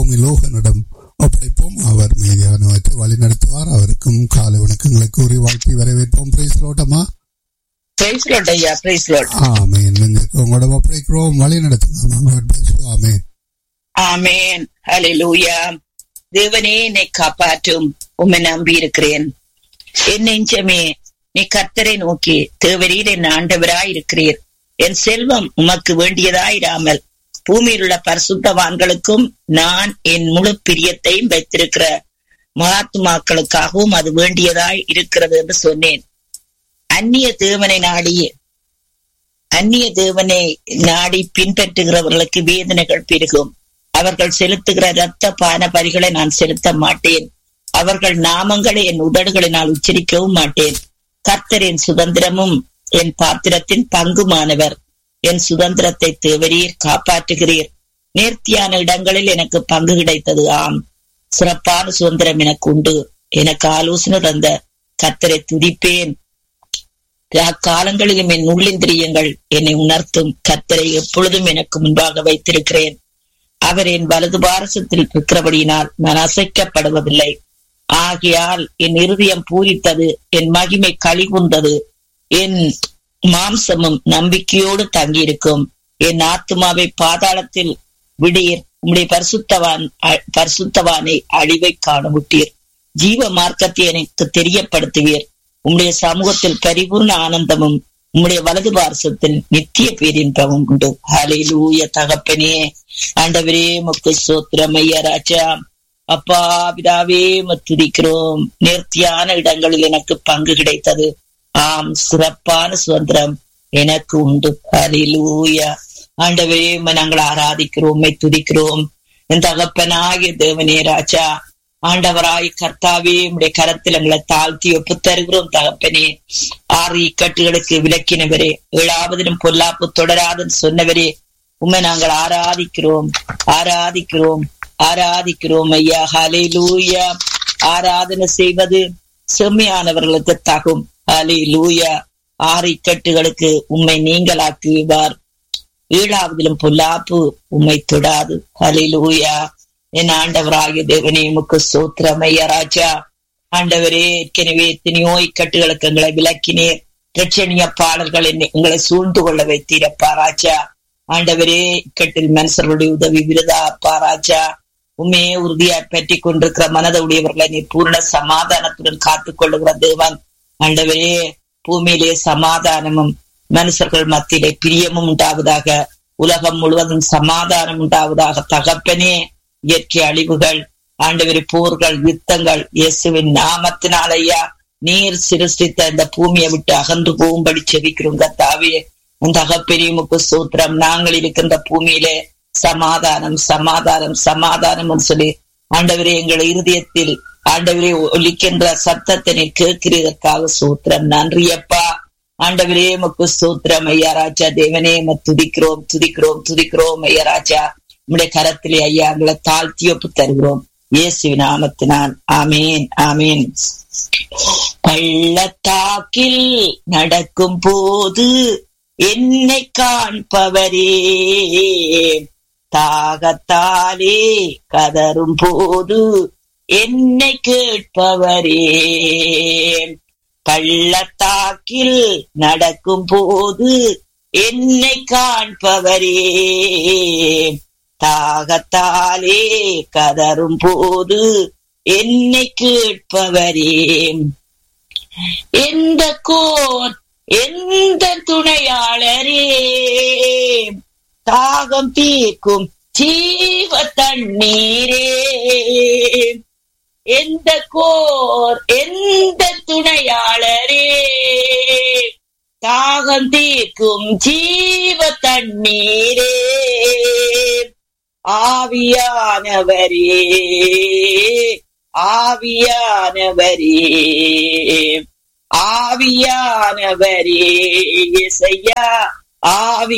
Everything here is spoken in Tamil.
பூமி லோகனிடம் ஒப்படைப்போம் அவர் மீதியானவற்றை வழி நடத்துவார் அவருக்கும் காலை வணக்கங்களை கூறி வாழ்த்தி வரவேற்போம் பிரைஸ் ரோட்டமா பிரைஸ் லார்ட் ஐயா பிரைஸ் லார்ட் ஆமேன் உங்களோட ஒப்படைக்கிறோம் வழி நடத்துங்க ஆமேன் ஆமேன் ஹalleluya தேவனே என்னை காப்பாற்றும் உம்மை நம்பி இருக்கிறேன் என் நெஞ்சமே நீ கர்த்தரை நோக்கி தேவரீர் என் ஆண்டவராய் இருக்கிறீர் என் செல்வம் உமக்கு வேண்டியதாயிராமல் பூமியில் உள்ள பரிசுத்தவான்களுக்கும் நான் என் முழு பிரியத்தையும் வைத்திருக்கிற மகாத்மாக்களுக்காகவும் அது வேண்டியதாய் இருக்கிறது என்று சொன்னேன் அந்நிய தேவனை நாடி அந்நிய தேவனை நாடி பின்பற்றுகிறவர்களுக்கு வேதனைகள் பெருகும் அவர்கள் செலுத்துகிற இரத்த பான பரிகளை நான் செலுத்த மாட்டேன் அவர்கள் நாமங்களை என் உதடுகளினால் உச்சரிக்கவும் மாட்டேன் கர்த்தர் என் சுதந்திரமும் என் பாத்திரத்தின் பங்குமானவர் என் சுதந்திரத்தை தேவரீர் காப்பாற்றுகிறீர் நேர்த்தியான இடங்களில் எனக்கு பங்கு கிடைத்தது ஆம் சிறப்பான சுதந்திரம் எனக்கு உண்டு எனக்கு ஆலோசனை தந்த கர்த்தரை துதிப்பேன் காலங்களிலும் என் உள்ளிந்திரியங்கள் என்னை உணர்த்தும் கர்த்தரை எப்பொழுதும் எனக்கு முன்பாக வைத்திருக்கிறேன் அவர் என் வலது பாரசத்தில் இருக்கிறபடியினால் நான் அசைக்கப்படுவதில்லை ஆகையால் என் இருதயம் பூரித்தது என் மகிமை கழிகுந்தது என் மாம்சமும் நம்பிக்கையோடு தங்கியிருக்கும் என் ஆத்மாவை பாதாளத்தில் விடீர் உம்முடைய பரிசுத்தவான் பரிசுத்தவானை அழிவை காணவிட்டீர் ஜீவ மார்க்கத்தை எனக்கு தெரியப்படுத்துவீர் உம்முடைய சமூகத்தில் பரிபூர்ண ஆனந்தமும் உம்முடைய வலது பாரசத்தில் நித்திய பேரின்பமும் உண்டு ஹலையிலூய தகப்பனே ஆண்டவரே முக்கு சோத்திரம் ஐயா ராஜா அப்பா பிதாவே துதிக்கிறோம் நேர்த்தியான இடங்களில் எனக்கு பங்கு கிடைத்தது ஆம் சிறப்பான சுதந்திரம் எனக்கு உண்டு ஹலிலூயா ஆண்டவரே நாங்கள் ஆராதிக்கிறோம் துதிக்கிறோம் என் தகப்பனாகிய தேவனே ராஜா ஆண்டவராய் கர்த்தாவே உடைய கரத்தில் எங்களை தாழ்த்தி ஒப்பு தருகிறோம் தகப்பனே ஆறு இக்கட்டுகளுக்கு விளக்கினவரே ஏழாவதிலும் பொல்லாப்பு தொடராதுன்னு சொன்னவரே உண்மை நாங்கள் ஆராதிக்கிறோம் ஆராதிக்கிறோம் ஆராதிக்கிறோம் ஐயா ஹலே லூயா ஆராதனை செய்வது செம்மையானவர்களுக்கு தகும் ஹலே லூயா ஆறு இக்கட்டுகளுக்கு உண்மை நீங்களாக்குவார் ஏழாவதிலும் பொல்லாப்பு உண்மை தொடாது ஹலே லூயா என் ஆண்டவராகிய தேவனே முக்கு சோத்திரம் ஐயா ராஜா ஆண்டவரே ஏற்கனவே எத்தனையோ இக்கட்டுகளுக்கு எங்களை விளக்கினேர் பிரச்சனைய பாடல்கள் எங்களை சூழ்ந்து கொள்ள வைத்தீரப்பா ராஜா ஆண்டவரே இக்கட்டில் மனுஷர்களுடைய உதவி விருதா அப்பா ராஜா உண்மையே உறுதியாய் பற்றி கொண்டிருக்கிற மனதுடையவர்களை நீ பூர்ண சமாதானத்துடன் காத்துக் கொள்ளுகிற தேவன் ஆண்டவரே பூமியிலே சமாதானமும் மனுஷர்கள் மத்தியிலே பிரியமும் உண்டாவதாக உலகம் முழுவதும் சமாதானம் உண்டாவதாக தகப்பனே இயற்கை அழிவுகள் ஆண்டவரி போர்கள் யுத்தங்கள் இயேசுவின் நாமத்தினால் ஐயா நீர் சிருஷ்டித்த இந்த பூமியை விட்டு அகன்று போகும்படி செவிக்கிறோம் கத்தாவே அந்த அகப்பெரியமுக்கு சூத்திரம் நாங்கள் இருக்கின்ற பூமியிலே சமாதானம் சமாதானம் சமாதானம் சொல்லி ஆண்டவரே எங்கள் இருதயத்தில் ஆண்டவரே ஒலிக்கின்ற சத்தத்தை நீ கேட்கிறதற்காக சூத்திரம் நன்றியப்பா ஆண்டவரே முக்கு சூத்திரம் ஐயா ராஜா தேவனே துதிக்கிறோம் துதிக்கிறோம் துதிக்கிறோம் ஐயா ராஜா உம்முடைய கரத்திலே ஐயா எங்களை தாழ்த்தி ஒப்பு தருகிறோம் இயேசு நாமத்தினால் ஆமேன் ஆமேன் பள்ளத்தாக்கில் நடக்கும் போது என்னை காண்பவரே தாகத்தாலே கதரும் போது என்னை கேட்பவரே பள்ளத்தாக்கில் நடக்கும் போது என்னை காண்பவரே தாகத்தாலே கதரும் போது என்னை கேட்பவரே எந்த கோர் எந்த துணையாளரே தாகம் தீர்க்கும் ஜீவ தண்ணீரே எந்த கோர் எந்த துணையாளரே தாகம் தீர்க்கும் ஜீவ தண்ணீரே ஆவியானவரே ஆவியானவரே ஆவியானவரே இசையா ஆவி